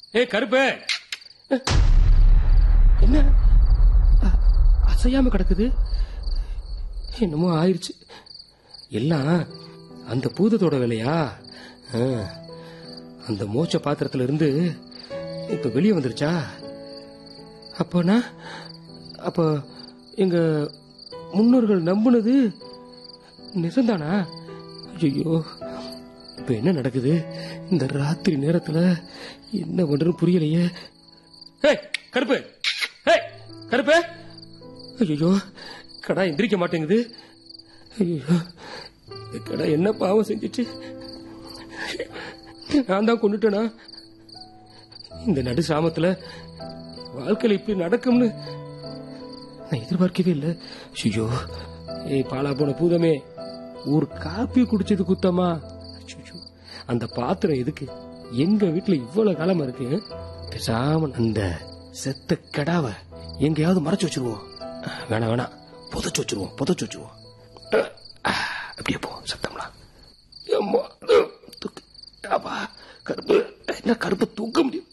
ஏய் கருப்பு என்ன அ- அசையாம கிடக்குது என்னமோ ஆயிருச்சு எல்லாம் அந்த பூதத்தோட வேலையா ஆ. அந்த மோச்ச பாத்திரத்துல இருந்து இப்ப வெளியே வந்துருச்சா அப்போனா அப்ப எங்க முன்னோர்கள் நம்புனது நிஜம்தானா ஐயோ இப்ப என்ன நடக்குது இந்த ராத்திரி நேரத்துல என்ன பண்றது புரியலையே ஏய் கருப்பு ஏய் கருப்பு ஐயோ கடா எந்திரிக்க மாட்டேங்குது ஐயோ இந்த கடா என்ன பாவம் செஞ்சுச்சு நான் தான் கொண்டுட்டேனா இந்த நடு சாமத்துல வாழ்க்கையில இப்படி நடக்கும்னு நான் எதிர்பார்க்கவே இல்லை ஐயோ ஏய் பாலா போன பூதமே ஒரு காப்பி குடிச்சது குத்தமா ஐயோ, அந்த பாத்திரம் எதுக்கு எங்க வீட்டுல இவ்வளவு காலமா இருக்கு பேசாம அந்த செத்த கடாவ எங்கேயாவது மறைச்சு வச்சிருவோம் வேணாம் வேணாம் புதைச்சு வச்சிருவோம் புதைச்சு வச்சிருவோம் அஹ், அப்படியே போ சத்தம்லாம் அம்மா, தூக்கு. அப்பா, கருப்பு என்ன கருப்பு தூக்க முடியும்